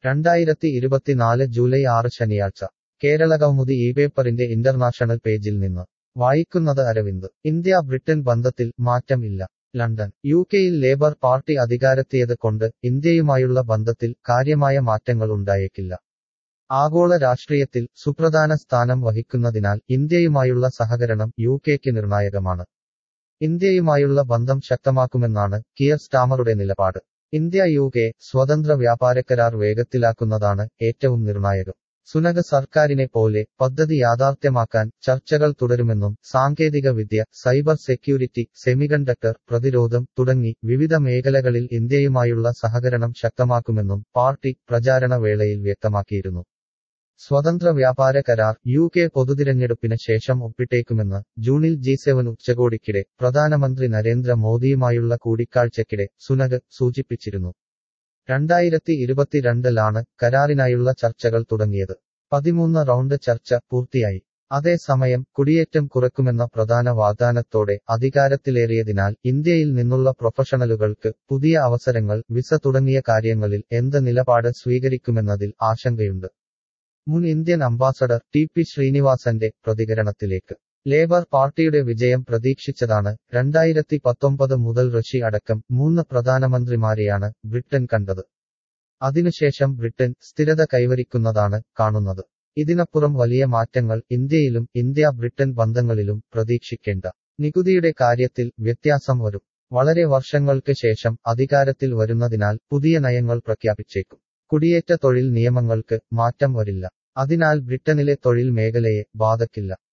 രണ്ടായിരത്തി ഇരുപത്തിനാല് ജൂലൈ ആറ് ശനിയാഴ്ച കേരളകൗമുദി ഈ പേപ്പറിന്റെ ഇന്റർനാഷണൽ പേജിൽ നിന്ന് വായിക്കുന്നത് അരവിന്ദ് ഇന്ത്യ ബ്രിട്ടൻ ബന്ധത്തിൽ മാറ്റം ഇല്ല ലണ്ടൻ യു കെയിൽ ലേബർ പാർട്ടി അധികാരത്തിയത് കൊണ്ട് ഇന്ത്യയുമായുള്ള ബന്ധത്തിൽ കാര്യമായ മാറ്റങ്ങൾ ഉണ്ടായേക്കില്ല ആഗോള രാഷ്ട്രീയത്തിൽ സുപ്രധാന സ്ഥാനം വഹിക്കുന്നതിനാൽ ഇന്ത്യയുമായുള്ള സഹകരണം യു കെക്ക് നിർണായകമാണ് ഇന്ത്യയുമായുള്ള ബന്ധം ശക്തമാക്കുമെന്നാണ് കിയർ സ്റ്റാമറുടെ നിലപാട് ഇന്ത്യ യു കെ സ്വതന്ത്ര വ്യാപാര കരാർ വേഗത്തിലാക്കുന്നതാണ് ഏറ്റവും നിർണായകം സുനക സർക്കാരിനെ പോലെ പദ്ധതി യാഥാർത്ഥ്യമാക്കാൻ ചർച്ചകൾ തുടരുമെന്നും സാങ്കേതിക വിദ്യ സൈബർ സെക്യൂരിറ്റി സെമികണ്ടക്ടർ പ്രതിരോധം തുടങ്ങി വിവിധ മേഖലകളിൽ ഇന്ത്യയുമായുള്ള സഹകരണം ശക്തമാക്കുമെന്നും പാർട്ടി പ്രചാരണ വേളയിൽ വ്യക്തമാക്കിയിരുന്നു സ്വതന്ത്ര വ്യാപാര കരാർ യു കെ പൊതുതിരഞ്ഞെടുപ്പിന് ശേഷം ഒപ്പിട്ടേക്കുമെന്ന് ജൂണിൽ ജി സെവൻ ഉച്ചകോടിക്കിടെ പ്രധാനമന്ത്രി നരേന്ദ്ര മോദിയുമായുള്ള കൂടിക്കാഴ്ചയ്ക്കിടെ സുനക് സൂചിപ്പിച്ചിരുന്നു രണ്ടായിരത്തി ഇരുപത്തിരണ്ടിലാണ് കരാറിനായുള്ള ചർച്ചകൾ തുടങ്ങിയത് പതിമൂന്ന് റൗണ്ട് ചർച്ച പൂർത്തിയായി അതേസമയം കുടിയേറ്റം കുറയ്ക്കുമെന്ന പ്രധാന വാഗ്ദാനത്തോടെ അധികാരത്തിലേറിയതിനാൽ ഇന്ത്യയിൽ നിന്നുള്ള പ്രൊഫഷണലുകൾക്ക് പുതിയ അവസരങ്ങൾ വിസ തുടങ്ങിയ കാര്യങ്ങളിൽ എന്ത് നിലപാട് സ്വീകരിക്കുമെന്നതിൽ ആശങ്കയുണ്ട് മുൻ ഇന്ത്യൻ അംബാസഡർ ടി പി ശ്രീനിവാസന്റെ പ്രതികരണത്തിലേക്ക് ലേബർ പാർട്ടിയുടെ വിജയം പ്രതീക്ഷിച്ചതാണ് രണ്ടായിരത്തി പത്തൊമ്പത് മുതൽ റഷി അടക്കം മൂന്ന് പ്രധാനമന്ത്രിമാരെയാണ് ബ്രിട്ടൻ കണ്ടത് അതിനുശേഷം ബ്രിട്ടൻ സ്ഥിരത കൈവരിക്കുന്നതാണ് കാണുന്നത് ഇതിനപ്പുറം വലിയ മാറ്റങ്ങൾ ഇന്ത്യയിലും ഇന്ത്യ ബ്രിട്ടൻ ബന്ധങ്ങളിലും പ്രതീക്ഷിക്കേണ്ട നികുതിയുടെ കാര്യത്തിൽ വ്യത്യാസം വരും വളരെ വർഷങ്ങൾക്ക് ശേഷം അധികാരത്തിൽ വരുന്നതിനാൽ പുതിയ നയങ്ങൾ പ്രഖ്യാപിച്ചേക്കും കുടിയേറ്റ തൊഴിൽ നിയമങ്ങൾക്ക് മാറ്റം വരില്ല അതിനാൽ ബ്രിട്ടനിലെ തൊഴിൽ മേഖലയെ ബാധക്കില്ല